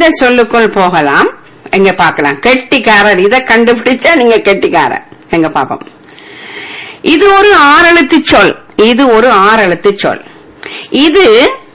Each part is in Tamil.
எந்த சொல்லுக்குள் போகலாம் எங்க பார்க்கலாம் கெட்டிக்காரர் இத கண்டுபிடிச்சா நீங்க கெட்டிக்காரர் எங்க பாப்போம் இது ஒரு ஆறெழுத்து சொல் இது ஒரு ஆறெழுத்து சொல் இது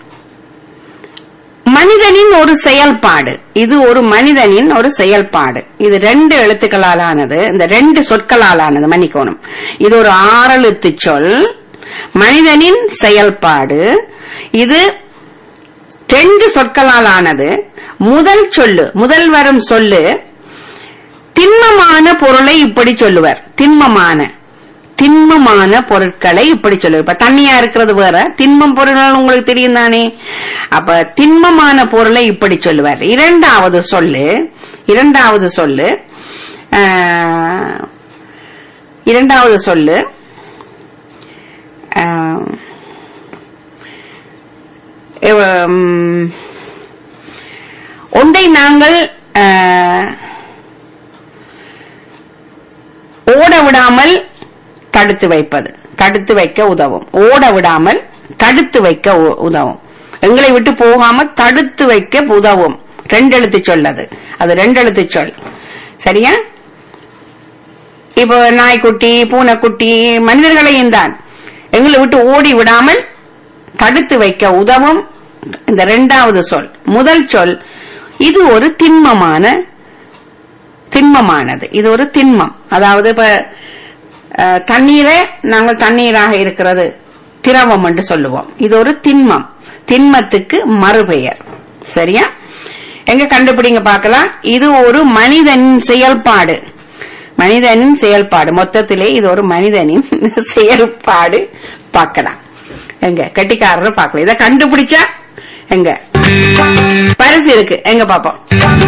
மனிதனின் ஒரு செயல்பாடு இது ஒரு மனிதனின் ஒரு செயல்பாடு இது ரெண்டு எழுத்துக்களால் ஆனது இந்த ரெண்டு சொற்களால் ஆனது மன்னிக்கணும் இது ஒரு ஆறெழுத்து சொல் மனிதனின் செயல்பாடு இது ரெண்டு சொற்களால் ஆனது முதல் சொல்லு முதல் வரும் சொல்லு திண்மமான பொருளை இப்படி சொல்லுவர் திண்மமான திண்மமான பொருட்களை இப்படி சொல்லுவார் இப்ப தண்ணியா இருக்கிறது வேற திண்மம் பொருள்கள் உங்களுக்கு தெரியும் தானே அப்ப திண்மமான பொருளை இப்படி சொல்லுவார் இரண்டாவது சொல்லு இரண்டாவது சொல்லு ஆஹ், இரண்டாவது சொல்லு ஆஹ், உம், ஒன்றை நாங்கள் ஆஹ், ஓட விடாமல் தடுத்து வைப்பது தடுத்து வைக்க உதவும் ஓட விடாமல் தடுத்து வைக்க உ- உதவும் எங்களை விட்டு போகாம தடுத்து வைக்க உதவும் ரெண்டு எழுத்து சொல்லது அது ரெண்டு எழுத்து சொல் சரியா இப்போ நாய்க்குட்டி பூனைக்குட்டி மனிதர்களையும் தான் எங்களை விட்டு ஓடி விடாமல் தடுத்து வைக்க உதவும் இந்த இரண்டாவது சொல் முதல் சொல் இது ஒரு திண்மமான திண்மமானது இது ஒரு திண்மம் அதாவது இப்ப அஹ், தண்ணீரை நாங்கள் தண்ணீராக இருக்கிறது திரவம் என்று சொல்லுவோம் இது ஒரு திண்மம் திண்மத்துக்கு மறுபெயர் சரியா எங்க கண்டுபிடிங்க பார்க்கலாம் இது ஒரு மனிதனின் செயல்பாடு மனிதனின் செயல்பாடு மொத்தத்திலே இது ஒரு மனிதனின் செயல்பாடு பார்க்கலாம் எங்க கெட்டிக்காரர் பார்க்கலாம் இதை கண்டுபிடிச்சா எங்க பரிசு இருக்கு எங்க பாப்போம்